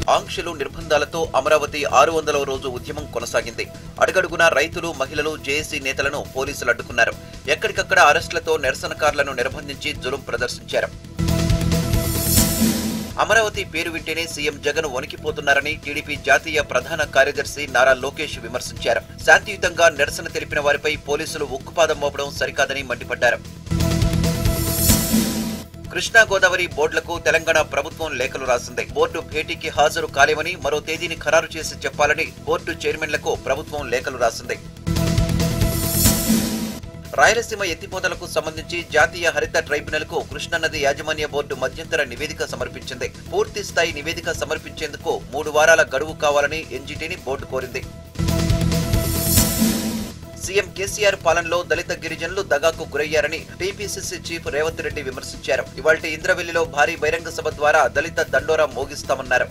ఆంక్షలు నిర్బంధాలతో అమరావతి ఆరు వందల రోజు ఉద్యమం కొనసాగింది అడుగడుగునా రైతులు మహిళలు జేఏసీ నేతలను పోలీసులు అడ్డుకున్నారు ఎక్కడికక్కడ అరెస్టులతో నిరసనకారులను నిర్బంధించి జులుం ప్రదర్శించారు అమరావతి పేరు వింటేనే సీఎం జగన్ వణికిపోతున్నారని టీడీపీ జాతీయ ప్రధాన కార్యదర్శి నారా లోకేష్ విమర్శించారు శాంతియుతంగా నిరసన తెలిపిన వారిపై పోలీసులు ఉక్కుపాదం మోపడం సరికాదని మండిపడ్డారు కృష్ణా గోదావరి బోర్డులకు తెలంగాణ ప్రభుత్వం లేఖలు రాసింది బోర్డు భేటీకి హాజరు కాలేమని మరో తేదీని ఖరారు చేసి చెప్పాలని బోర్డు చైర్మన్లకు ప్రభుత్వం లేఖలు రాసింది రాయలసీమ ఎత్తిపోతలకు సంబంధించి జాతీయ హరిత ట్రైబ్యునల్ కు కృష్ణానది యాజమాన్య బోర్డు మధ్యంతర నివేదిక సమర్పించింది పూర్తి స్థాయి నివేదిక సమర్పించేందుకు మూడు వారాల గడువు కావాలని ఎన్జీటీని బోర్డు కోరింది సీఎం కేసీఆర్ పాలనలో దళిత గిరిజనులు దగాకు గురయ్యారని టీపీసీసీ చీఫ్ రేవంత్ రెడ్డి విమర్శించారు ఇవాళ ఇంద్రవెల్లిలో భారీ బహిరంగ సభ ద్వారా దళిత దండోరా మోగిస్తామన్నారు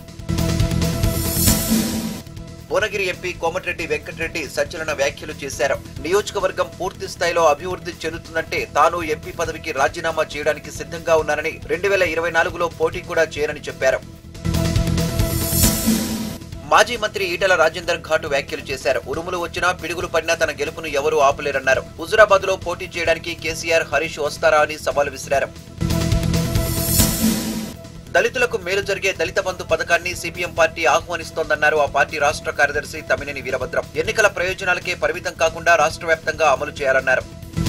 భువనగిరి ఎంపీ కోమటిరెడ్డి వెంకటరెడ్డి సంచలన వ్యాఖ్యలు చేశారు నియోజకవర్గం పూర్తి స్థాయిలో అభివృద్ధి చెందుతుందంటే తాను ఎంపీ పదవికి రాజీనామా చేయడానికి సిద్ధంగా ఉన్నానని రెండు వేల ఇరవై నాలుగులో పోటీ కూడా చేయనని చెప్పారు మాజీ మంత్రి ఈటల రాజేందర్ ఘాటు వ్యాఖ్యలు చేశారు ఉరుములు వచ్చినా పిడుగులు పడినా తన గెలుపును ఎవరూ ఆపలేరన్నారు హుజురాబాద్ లో పోటీ చేయడానికి కేసీఆర్ హరీష్ వస్తారా అని సవాల్ విసిరారు దళితులకు మేలు జరిగే దళిత బంధు పథకాన్ని సిపిఎం పార్టీ ఆహ్వానిస్తోందన్నారు ఆ పార్టీ రాష్ట్ర కార్యదర్శి తమ్మినేని వీరభద్రం ఎన్నికల ప్రయోజనాలకే పరిమితం కాకుండా రాష్ట్ర వ్యాప్తంగా అమలు చేయాలన్నారు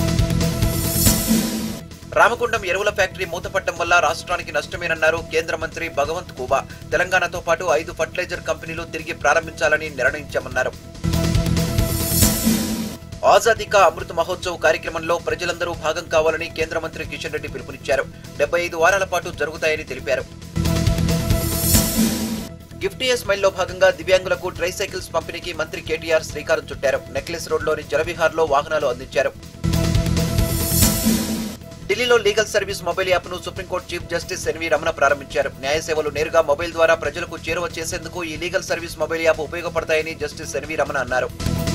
రామగుండం ఎరువుల ఫ్యాక్టరీ మూతపట్టడం వల్ల రాష్ట్రానికి నష్టమేనన్నారు కేంద్ర మంత్రి భగవంత్ కూబా తెలంగాణతో పాటు ఐదు ఫర్టిలైజర్ కంపెనీలు తిరిగి ప్రారంభించాలని నిర్ణయించామన్నారు ఆజాదీ కా అమృత్ మహోత్సవ్ కార్యక్రమంలో ప్రజలందరూ భాగం కావాలని కేంద్ర మంత్రి కిషన్ రెడ్డి పిలుపునిచ్చారు డెబ్బై ఐదు వారాల పాటు జరుగుతాయని తెలిపారు గిఫ్ట్ ఇయర్ స్మైల్ లో భాగంగా దివ్యాంగులకు ట్రై సైకిల్స్ పంపిణీకి మంత్రి కేటీఆర్ శ్రీకారం చుట్టారు నెక్లెస్ రోడ్లోని జలవిహార్ లో వాహనాలు అందించారు ఢిల్లీలో లీగల్ సర్వీస్ మొబైల్ యాప్ ను supreme court chief justice N V Ramana ప్రారంభించారు న్యాయ సేవలు నేరుగా మొబైల్ ద్వారా ప్రజలకు చేరువ చేసేందుకు ఈ లీగల్ సర్వీస్ మొబైల్ యాప్ ఉపయోగపడతాయని జస్టిస్ ఎన్వి రమణ అన్నారు